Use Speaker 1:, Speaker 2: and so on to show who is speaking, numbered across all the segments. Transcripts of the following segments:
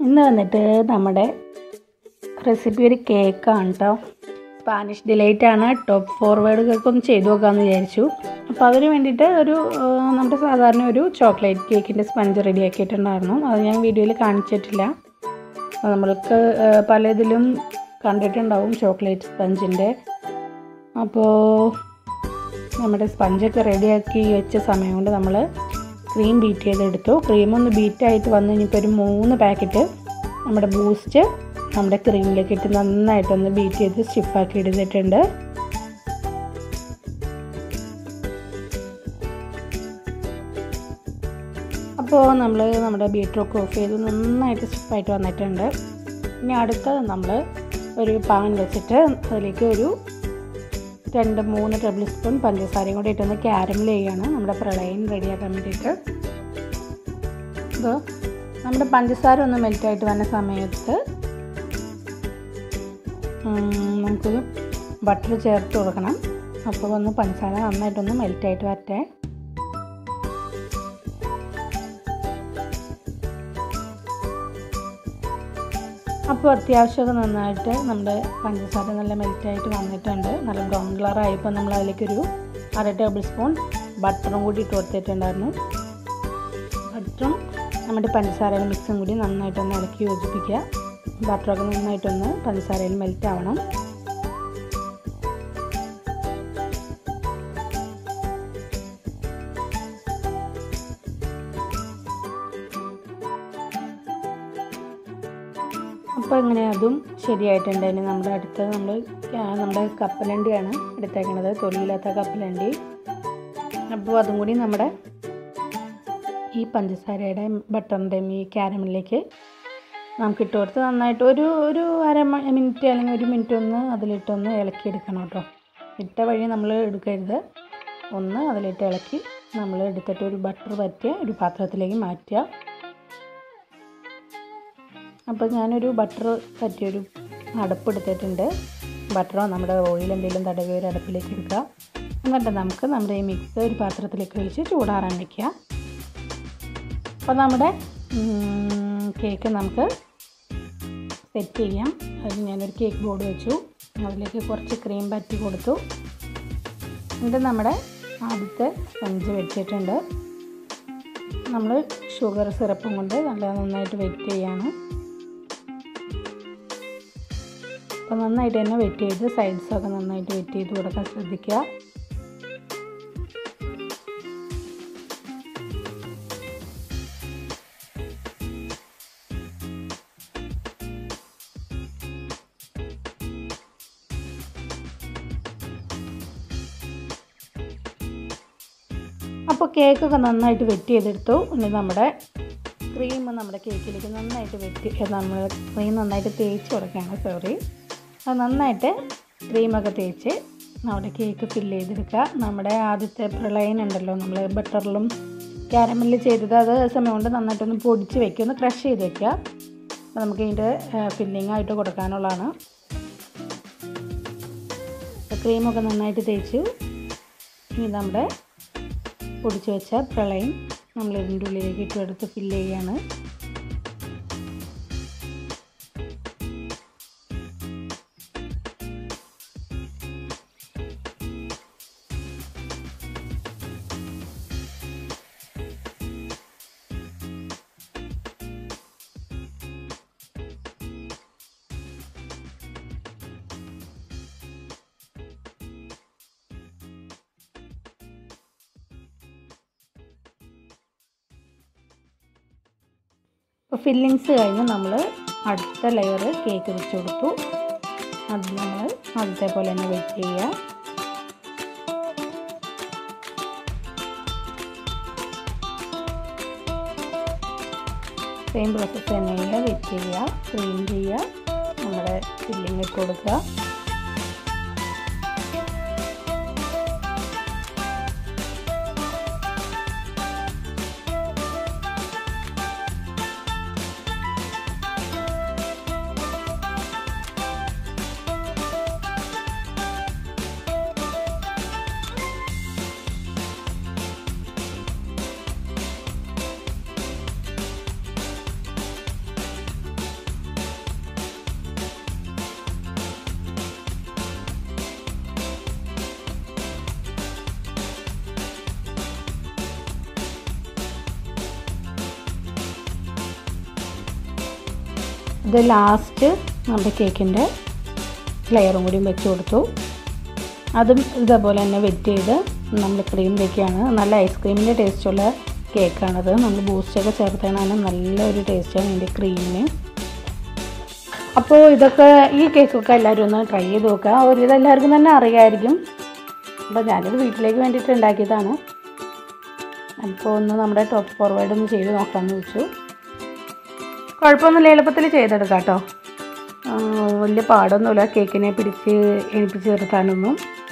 Speaker 1: ഇന്ന് വന്നിട്ട് നമ്മുടെ റെസിപ്പി ഒരു കേക്കാണ് കേട്ടോ സ്പാനിഷ് ഡിലൈറ്റ് ആണ് ടോപ്പ് ഫോർവേഡ് കേക്ക് ഒന്ന് ചെയ്തു നോക്കാമെന്ന് വിചാരിച്ചു അപ്പോൾ അതിന് വേണ്ടിയിട്ട് ഒരു ആ, നമ്മുടെ സാധാരണ ഒരു ചോക്ലേറ്റ് കേക്കിൻ്റെ സ്പഞ്ച് റെഡി ആക്കിയിട്ടുണ്ടായിരുന്നു അത് ഞാൻ വീഡിയോയിൽ കാണിച്ചിട്ടില്ല അപ്പോൾ നമ്മൾക്ക് ആ, പല ഇതിലും കണ്ടിട്ടുണ്ടാവും ചോക്ലേറ്റ് സ്പഞ്ചിൻ്റെ അപ്പോൾ നമ്മുടെ സ്പഞ്ചൊക്കെ റെഡിയാക്കി വെച്ച സമയം കൊണ്ട് നമ്മൾ ക്രീം ബീറ്റ് ചെയ്തെടുത്തു ക്രീം ഒന്ന് ബീറ്റായിട്ട് വന്നു കഴിഞ്ഞപ്പോൾ ഒരു മൂന്ന് പാക്കറ്റ് നമ്മുടെ ബൂസ്റ്റ് നമ്മുടെ ക്രീമിലേക്ക് ഇട്ട് നന്നായിട്ടൊന്ന് ബീറ്റ് ചെയ്ത് സ്റ്റിഫാക്കി എടുത്തിട്ടുണ്ട് അപ്പോൾ നമ്മൾ നമ്മുടെ ബീറ്ററൊക്കെ ഓഫ് ചെയ്ത് നന്നായിട്ട് സ്റ്റിഫായിട്ട് വന്നിട്ടുണ്ട് ഇനി അടുത്തത് നമ്മൾ ഒരു പാൻ വെച്ചിട്ട് അതിലേക്ക് ഒരു രണ്ട് മൂന്ന് ടേബിൾ സ്പൂൺ പഞ്ചസാരയും കൂടി ഇട്ടൊന്ന് ക്യാരമൽ ചെയ്യാണ് നമ്മുടെ പ്രളയം റെഡിയാക്കാൻ വേണ്ടിയിട്ട് അപ്പോൾ നമ്മുടെ പഞ്ചസാര ഒന്ന് മെൽറ്റായിട്ട് വന്ന സമയത്ത് ഉം, നമുക്ക് ബട്ടർ ചേർത്ത് കൊടുക്കണം അപ്പോൾ ഒന്ന് പഞ്ചസാര നന്നായിട്ടൊന്ന് മെൽറ്റായിട്ട് വരട്ടെ അപ്പോൾ അത്യാവശ്യമൊക്കെ നന്നായിട്ട് നമ്മുടെ പഞ്ചസാര നല്ല മെൽറ്റായിട്ട് വന്നിട്ടുണ്ട് നല്ല ബ്രൗൺ കളർ ആയപ്പോൾ നമ്മൾ അതിലേക്കൊരു അര ടേബിൾ സ്പൂൺ ബട്ടറും കൂടി ഇട്ട് കൊടുത്തിട്ടുണ്ടായിരുന്നു ബട്ടറും നമ്മുടെ പഞ്ചസാരയുടെ മിക്സും കൂടി നന്നായിട്ടൊന്ന് ഇളക്കി യോജിപ്പിക്കുക ബട്ടറൊക്കെ നന്നായിട്ടൊന്ന് പഞ്ചസാരയിൽ മെൽറ്റ് ആവണം അപ്പോൾ ഇങ്ങനെ അതും ശരിയായിട്ടുണ്ട് ഇനി നമ്മുടെ അടുത്ത് നമ്മൾ നമ്മുടെ കപ്പലണ്ടിയാണ് എടുത്തേക്കണത് തൊലിയില്ലാത്ത കപ്പലണ്ടി അപ്പോൾ അതും കൂടി നമ്മുടെ ഈ പഞ്ചസാരയുടെയും ബട്ടറിൻ്റെയും ഈ ക്യാരമലിലേക്ക് നമുക്ക് ഇട്ട് കൊടുത്ത് നന്നായിട്ട് ഒരു ഒരു അര മ- മിനിറ്റ് അല്ലെങ്കിൽ ഒരു മിനിറ്റ് ഒന്ന് അതിലിട്ടൊന്ന് ഇളക്കിയെടുക്കണം കേട്ടോ ഇട്ട വഴി നമ്മൾ എടുക്കരുത് ഒന്ന് അതിലിട്ട് ഇളക്കി നമ്മൾ എടുത്തിട്ട് ഒരു ബട്ടർ പറ്റിയ ഒരു പാത്രത്തിലേക്ക് മാറ്റുക അപ്പോൾ ഞാനൊരു ബട്ടർ പറ്റിയൊരു അടപ്പ് എടുത്തിട്ടുണ്ട് ബട്ടറോ നമ്മുടെ ഓയിൽ എന്തെങ്കിലും തടവി ഒരു അടുപ്പിലേക്ക് എടുക്കുക എന്നിട്ട് നമുക്ക് നമ്മുടെ ഈ മിക്സ് ഒരു പാത്രത്തിലേക്ക് ഒഴിച്ച് ചൂടാറാൻ വയ്ക്കുക അപ്പോൾ നമ്മുടെ ഉം, കേക്ക് നമുക്ക് സെറ്റ് ചെയ്യാം അതിന് ഞാനൊരു കേക്ക് ബോർഡ് വെച്ചു അതിലേക്ക് കുറച്ച് ക്രീം പറ്റി കൊടുത്തു എന്നിട്ട് നമ്മുടെ ആദ്യത്തെ സ്പഞ്ച് വെച്ചിട്ടുണ്ട് നമ്മൾ ഷുഗർ സിറപ്പും കൊണ്ട് നല്ല നന്നായിട്ട് വെറ്റ് ചെയ്യാണ് അപ്പോൾ നന്നായിട്ട് തന്നെ വെറ്റ് ചെയ്ത് സൈഡ്സൊക്കെ നന്നായിട്ട് വെറ്റ് ചെയ്ത് കൊടുക്കാൻ ശ്രദ്ധിക്കുക അപ്പോൾ കേക്കൊക്കെ നന്നായിട്ട് വെറ്റ് ചെയ്തെടുത്തു ഇനി നമ്മുടെ ക്രീം നമ്മുടെ കേക്കിലേക്ക് നന്നായിട്ട് വെറ്റ് നമ്മൾ ക്രീം നന്നായിട്ട് തേച്ച് കൊടുക്കുകയാണ് സോറി അത് നന്നായിട്ട് ക്രീമൊക്കെ തേച്ച് നമ്മുടെ കേക്ക് ഫില്ല് ചെയ്തെടുക്കുക നമ്മുടെ ആദ്യത്തെ പ്രളയൻ ഉണ്ടല്ലോ നമ്മൾ ബട്ടറിലും ക്യാരമലിൽ ചെയ്തത് അത് സമയം കൊണ്ട് നന്നായിട്ടൊന്ന് പൊടിച്ച് വെക്കുക ഒന്ന് ക്രഷ് ചെയ്ത് വെക്കുക അപ്പോൾ നമുക്ക് ഇതിൻ്റെ ഫില്ലിംഗ് ആയിട്ട് കൊടുക്കാനുള്ളതാണ് ക്രീമൊക്കെ നന്നായിട്ട് തേച്ചു ഇനി നമ്മുടെ പൊടിച്ച് വെച്ച പ്രളയം നമ്മൾ ഇതിൻ്റെ ഉള്ളിലേക്ക് ഇട്ട് എടുത്ത് ഫില്ല് ചെയ്യാണ് അപ്പോൾ ഫില്ലിങ്സ് കഴിഞ്ഞ് നമ്മൾ അടുത്ത ലെയർ കേക്ക് വെച്ച് കൊടുത്തു അത് നമ്മൾ ആദ്യത്തെ പോലെ തന്നെ വെയിറ്റ് ചെയ്യുക സെയിം പ്രോസസ്സ് തന്നെ ചെയ്യുക വെയിറ്റ് ചെയ്യുക ക്ലീൻ ചെയ്യുക നമ്മുടെ ഫില്ലിങ് ഇട്ട് കൊടുക്കുക ഇത് ലാസ്റ്റ് നമ്മുടെ കേക്കിൻ്റെ ലെയറും കൂടി വെച്ച് കൊടുത്തു അതും ഇതേപോലെ തന്നെ വെറ്റ് ചെയ്ത് നമ്മൾ ക്രീം വെക്കുകയാണ് നല്ല ഐസ്ക്രീമിൻ്റെ ടേസ്റ്റുള്ള കേക്കാണത് നമ്മൾ ബൂസ്റ്റൊക്കെ ചേർത്താണ് നല്ലൊരു ടേസ്റ്റാണ് ഇതിൻ്റെ ക്രീമിന് അപ്പോൾ ഇതൊക്കെ ഈ കേക്കൊക്കെ എല്ലാവരും ഒന്ന് ട്രൈ ചെയ്ത് നോക്കുക ഒരുവിധം എല്ലാവർക്കും തന്നെ അറിയാമായിരിക്കും അപ്പോൾ ഞാനിത് വീട്ടിലേക്ക് വേണ്ടിയിട്ട് ഉണ്ടാക്കിയതാണ് അപ്പോൾ ഒന്ന് നമ്മുടെ ടോപ്പ് ഫോർവേഡ് ഒന്ന് ചെയ്ത് നോക്കാമെന്ന് വെച്ചു കുഴപ്പമൊന്നുമില്ല എളുപ്പത്തിൽ ചെയ്തെടുക്കാം കേട്ടോ വലിയ പാടൊന്നുമില്ല കേക്കിനെ പിടിച്ച് എണിപ്പിച്ച് നിർത്താനൊന്നും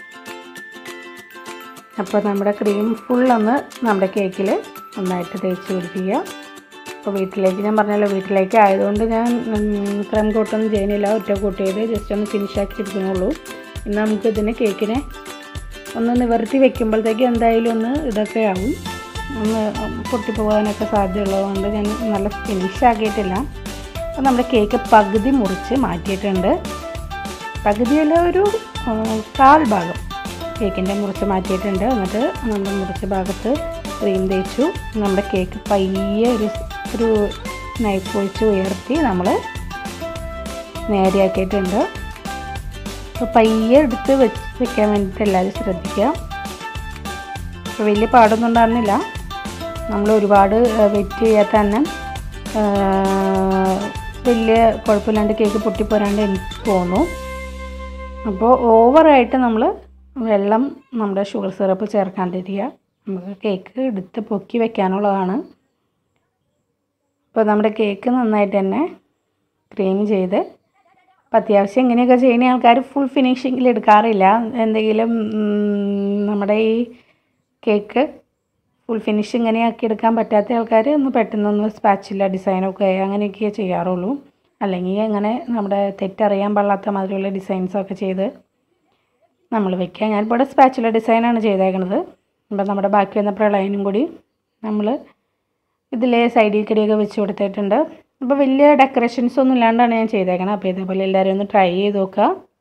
Speaker 1: അപ്പോൾ നമ്മുടെ ക്രീം ഫുള്ളൊന്ന് നമ്മുടെ കേക്കിൽ നന്നായിട്ട് തേച്ച് പിടിപ്പിക്കുക അപ്പോൾ വീട്ടിലേക്ക് ഞാൻ പറഞ്ഞല്ലോ വീട്ടിലേക്ക് ആയതുകൊണ്ട് ഞാൻ ക്രീം കോട്ടൊന്നും ചെയ്യുന്നില്ല ഒറ്റ കോട്ട് ചെയ്ത് ജസ്റ്റ് ഒന്ന് ഫിനിഷ് ആക്കി എടുക്കുന്നുള്ളൂ ഇന്ന് നമുക്ക് ഇതിനെ കേക്കിനെ ഒന്ന് നിവർത്തി വെക്കുമ്പോഴത്തേക്ക് എന്തായാലും ഒന്ന് ഇതൊക്കെ ആവും ഒന്ന് പൊട്ടിപ്പോകാനൊക്കെ സാധ്യതയുള്ളതുകൊണ്ട് ഞാൻ നല്ല ഫിനിഷ് ആക്കിയിട്ടില്ല അപ്പോൾ നമ്മുടെ കേക്ക് പകുതി മുറിച്ച് മാറ്റിയിട്ടുണ്ട് പകുതിയല്ല ഒരു ആ, കാൽ ഭാഗം കേക്കിൻ്റെ മുറിച്ച് മാറ്റിയിട്ടുണ്ട് എന്നിട്ട് നമ്മൾ മുറിച്ച ഭാഗത്ത് ക്രീം തേച്ചു നമ്മുടെ കേക്ക് പയ്യെ ഒരു ഒരു നൈഫ് ഒഴിച്ച് ഉയർത്തി നമ്മൾ നേരെയാക്കിയിട്ടുണ്ട് അപ്പോൾ പയ്യെ എടുത്ത് വെച്ച് വെക്കാൻ വേണ്ടിയിട്ട് എല്ലാവരും ശ്രദ്ധിക്കുക അപ്പോൾ വലിയ പാടൊന്നും ഉണ്ടായിരുന്നില്ല നമ്മൾ ഒരുപാട് വെയിറ്റ് ചെയ്യാത്ത തന്നെ ആ, വലിയ കുഴപ്പമില്ലാണ്ട് കേക്ക് പൊട്ടിപ്പോരാണ്ട് എനിക്ക് തോന്നുന്നു അപ്പോൾ ഓവറായിട്ട് നമ്മൾ വെള്ളം നമ്മുടെ ഷുഗർ സിറപ്പ് ചേർക്കാണ്ടിരിക്കുക നമുക്ക് കേക്ക് എടുത്ത് പൊക്കി വെക്കാനുള്ളതാണ് അപ്പോൾ നമ്മുടെ കേക്ക് നന്നായിട്ട് തന്നെ ക്രീം ചെയ്ത് അപ്പം അത്യാവശ്യം ഇങ്ങനെയൊക്കെ ചെയ്യുന്ന ആൾക്കാർ ഫുൾ ഫിനിഷിങ്ങിൽ എടുക്കാറില്ല എന്തെങ്കിലും ഉം, നമ്മുടെ ഈ കേക്ക് ഫുൾ ഫിനിഷ് ഇങ്ങനെയാക്കി എടുക്കാൻ പറ്റാത്ത ആൾക്കാർ ഒന്ന് പെട്ടെന്നൊന്ന് സ്പാച്ചില്ല ഡിസൈനൊക്കെ അങ്ങനെയൊക്കെ ചെയ്യാറുള്ളൂ അല്ലെങ്കിൽ അങ്ങനെ നമ്മുടെ തെറ്ററിയാൻ പാടില്ലാത്ത മാതിരിയുള്ള ഡിസൈൻസൊക്കെ ചെയ്ത് നമ്മൾ വെക്കുക ഞാനിപ്പോൾ ഇവിടെ സ്പാച്ചുല ഡിസൈനാണ് ചെയ്തേക്കുന്നത് അപ്പം നമ്മുടെ ബാക്കി വന്ന പ്രളയനും കൂടി നമ്മൾ ഇതിലെ സൈഡിൽ കൂടിയൊക്കെ വെച്ച് കൊടുത്തിട്ടുണ്ട് അപ്പോൾ വലിയ ഡെക്കറേഷൻസ് ഒന്നും ഇല്ലാണ്ടാണ് ഞാൻ ചെയ്തേക്കണത് അപ്പോൾ ഇതേപോലെ എല്ലാവരും ഒന്ന് ട്രൈ ചെയ്ത് നോക്കുക